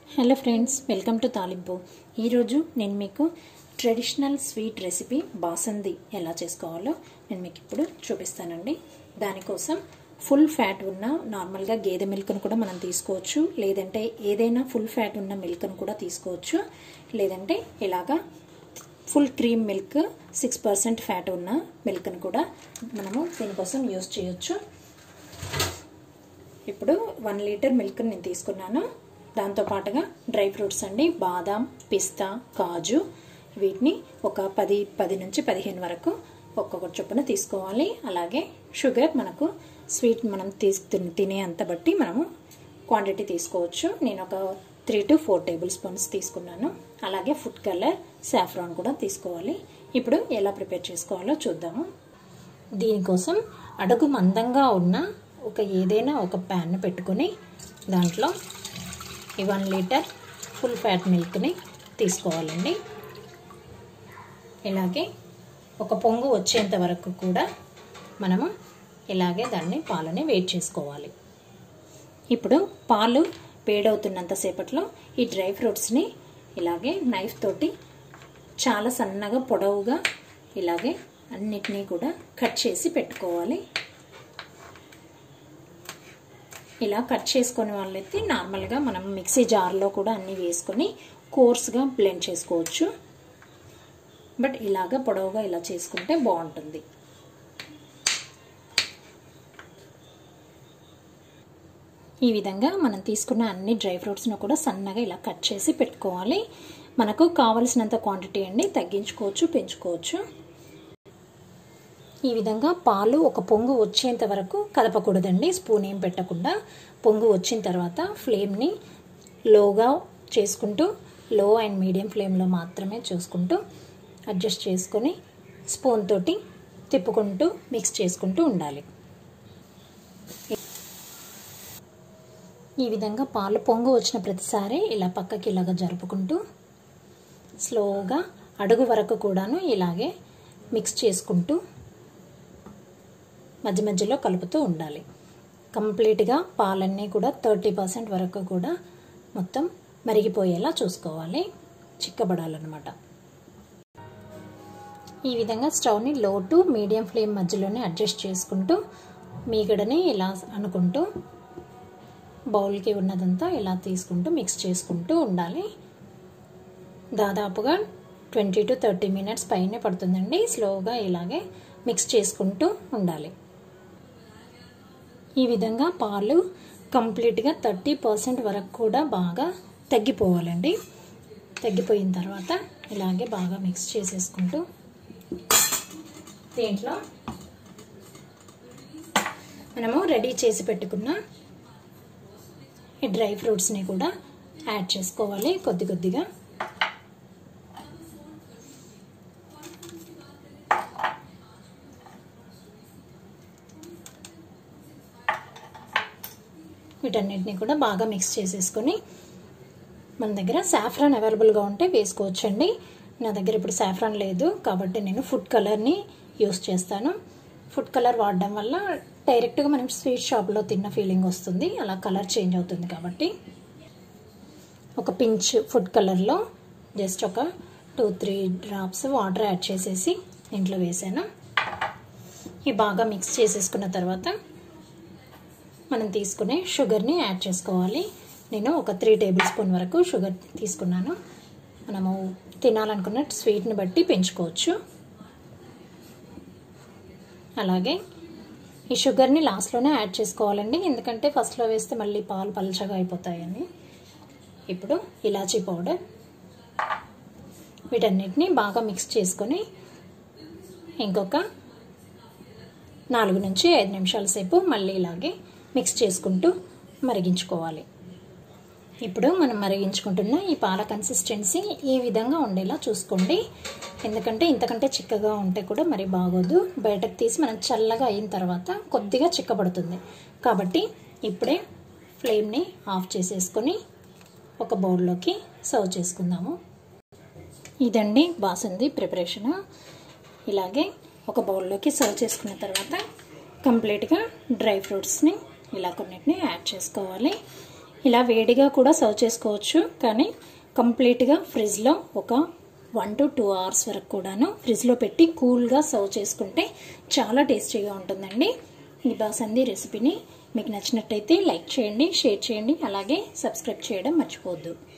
hello friends welcome to తాలింపు ఈరోజు నేను మీకు ట్రెడిషనల్ స్వీట్ రెసిపీ బాసంది ఎలా చేసుకోవాలో నేను మీకు ఇప్పుడు చూపిస్తానండి దానికోసం ఫుల్ ఫ్యాట్ ఉన్న నార్మల్గా గేదె మిల్క్ను కూడా మనం తీసుకోవచ్చు లేదంటే ఏదైనా ఫుల్ ఫ్యాట్ ఉన్న మిల్క్ను కూడా తీసుకోవచ్చు లేదంటే ఇలాగా full cream milk six percent fat ఉన్న మిల్క్ను కూడా మనము దీనికోసం యూస్ చేయొచ్చు ఇప్పుడు వన్ లీటర్ మిల్క్ నేను తీసుకున్నాను దాంతోపాటుగా డ్రై ఫ్రూట్స్ అండి బాదాం పిస్తా కాజు వీటిని ఒక పది పది నుంచి పదిహేను వరకు ఒక్కొక్కటి చొప్పున తీసుకోవాలి అలాగే షుగర్ మనకు స్వీట్ మనం తీసుకు తినే అంత బట్టి మనము క్వాంటిటీ తీసుకోవచ్చు నేను ఒక three to four tablespoons తీసుకున్నాను అలాగే ఫుడ్ కలర్ సాఫ్రాన్ కూడా తీసుకోవాలి ఇప్పుడు ఎలా ప్రిపేర్ చేసుకోవాలో చూద్దాము దీనికోసం అడుగు మందంగా ఉన్న ఒక ఏదైనా ఒక ప్యాన్ పెట్టుకొని దాంట్లో ఈ వన్ లీటర్ ఫుల్ ఫ్యాట్ మిల్క్ని తీసుకోవాలండి ఇలాగే ఒక పొంగు వచ్చేంత వరకు కూడా మనము ఇలాగే దాన్ని పాలని వేడి చేసుకోవాలి ఇప్పుడు పాలు వేడవుతున్నంత సేపట్లో ఈ డ్రై ఫ్రూట్స్ని ఇలాగే నైఫ్ తోటి చాలా సన్నగా పొడవుగా ఇలాగే అన్నిటినీ కూడా కట్ చేసి పెట్టుకోవాలి ఇలా కట్ చేసుకునే వాళ్ళైతే నార్మల్గా మనం మిక్సీ జార్లో కూడా అన్నీ వేసుకొని కోర్స్గా బ్లెండ్ చేసుకోవచ్చు బట్ ఇలాగ పొడవుగా ఇలా చేసుకుంటే బాగుంటుంది ఈ విధంగా మనం తీసుకున్న అన్ని డ్రై ఫ్రూట్స్ను కూడా సన్నగా ఇలా కట్ చేసి పెట్టుకోవాలి మనకు కావలసినంత క్వాంటిటీ అండి తగ్గించుకోవచ్చు పెంచుకోవచ్చు ఈ విధంగా పాలు ఒక పొంగు వచ్చేంత వరకు కలపకూడదండి స్పూన్ ఏం పెట్టకుండా పొంగు వచ్చిన తర్వాత ఫ్లేమ్ని లోగా చేసుకుంటూ లో అండ్ మీడియం ఫ్లేమ్లో మాత్రమే చూసుకుంటూ అడ్జస్ట్ చేసుకొని స్పూన్ తోటి తిప్పుకుంటూ మిక్స్ చేసుకుంటూ ఉండాలి ఈ విధంగా పాలు పొంగు వచ్చిన ప్రతిసారి ఇలా పక్కకి ఇలాగ జరుపుకుంటూ స్లోగా అడుగు వరకు కూడాను ఇలాగే మిక్స్ చేసుకుంటూ మధ్య మధ్యలో కలుపుతూ ఉండాలి కంప్లీట్గా పాలన్నీ కూడా థర్టీ పర్సెంట్ వరకు కూడా మొత్తం మరిగిపోయేలా చూసుకోవాలి చిక్కబడాలన్నమాట ఈ విధంగా స్టవ్ని లో టు మీడియం ఫ్లేమ్ మధ్యలోనే అడ్జస్ట్ చేసుకుంటూ మీగడని ఇలా అనుకుంటూ బౌల్కి ఉన్నదంతా ఇలా తీసుకుంటూ మిక్స్ చేసుకుంటూ ఉండాలి దాదాపుగా ట్వంటీ టు థర్టీ మినిట్స్ పైనే పడుతుందండి స్లోగా ఇలాగే మిక్స్ చేసుకుంటూ ఉండాలి ఈ విధంగా పాలు కంప్లీట్గా థర్టీ పర్సెంట్ వరకు కూడా బాగా తగ్గిపోవాలండి తగ్గిపోయిన తర్వాత ఇలాగే బాగా మిక్స్ చేసేసుకుంటూ దీంట్లో మనము రెడీ చేసి పెట్టుకున్న ఈ డ్రై ఫ్రూట్స్ని కూడా యాడ్ చేసుకోవాలి కొద్ది కొద్దిగా వీటన్నిటిని కూడా బాగా మిక్స్ చేసేసుకొని మన దగ్గర సాఫ్రాన్ అవైలబుల్గా ఉంటే వేసుకోవచ్చండి నా దగ్గర ఇప్పుడు సాఫ్రాన్ లేదు కాబట్టి నేను ఫుడ్ కలర్ని యూస్ చేస్తాను ఫుడ్ కలర్ వాడడం వల్ల డైరెక్ట్గా మనం స్వీట్ షాప్లో తిన్న ఫీలింగ్ వస్తుంది అలా కలర్ చేంజ్ అవుతుంది కాబట్టి ఒక పించ్ ఫుడ్ కలర్లో జస్ట్ ఒక two three drops water add చేసేసి ఇంట్లో వేసాను ఇవి బాగా మిక్స్ చేసేసుకున్న తర్వాత మనం తీసుకునే షుగర్ని యాడ్ చేసుకోవాలి నేను ఒక త్రీ టేబుల్ స్పూన్ వరకు షుగర్ తీసుకున్నాను మనము తినాలనుకున్న స్వీట్ని బట్టి పెంచుకోవచ్చు అలాగే ఈ షుగర్ని లాస్ట్లోనే యాడ్ చేసుకోవాలండి ఎందుకంటే ఫస్ట్లో వేస్తే మళ్ళీ పాలు పల్చగా అయిపోతాయని ఇప్పుడు ఇలాచీ పౌడర్ వీటన్నిటిని బాగా మిక్స్ చేసుకొని ఇంకొక నాలుగు నుంచి ఐదు నిమిషాల సేపు మళ్ళీ ఇలాగే మిక్స్ చేసుకుంటూ మరిగించుకోవాలి ఇప్పుడు మనం మరిగించుకుంటున్న ఈ పాల కన్సిస్టెన్సీ ఈ విధంగా ఉండేలా చూసుకోండి ఎందుకంటే ఇంతకంటే చిక్కగా ఉంటే కూడా మరి బాగోదు బయటకు తీసి మనం చల్లగా అయిన తర్వాత కొద్దిగా చిక్కబడుతుంది కాబట్టి ఇప్పుడే ఫ్లేమ్ని ఆఫ్ చేసేసుకొని ఒక బౌల్లోకి సర్వ్ చేసుకుందాము ఇదండి బాసుంది ప్రిపరేషన్ ఇలాగే ఒక బౌల్లోకి సర్వ్ చేసుకున్న తర్వాత కంప్లీట్గా డ్రై ఫ్రూట్స్ని ఇలా కొన్నిటిని యాడ్ చేసుకోవాలి ఇలా వేడిగా కూడా సర్వ్ చేసుకోవచ్చు కానీ కంప్లీట్గా ఫ్రిడ్జ్లో ఒక వన్ టు టూ అవర్స్ వరకు కూడాను ఫ్రిడ్జ్లో పెట్టి కూల్గా సర్వ్ చేసుకుంటే చాలా టేస్టీగా ఉంటుందండి ఈ బాసంది రెసిపీని మీకు నచ్చినట్టయితే లైక్ చేయండి షేర్ చేయండి అలాగే సబ్స్క్రైబ్ చేయడం మర్చిపోవద్దు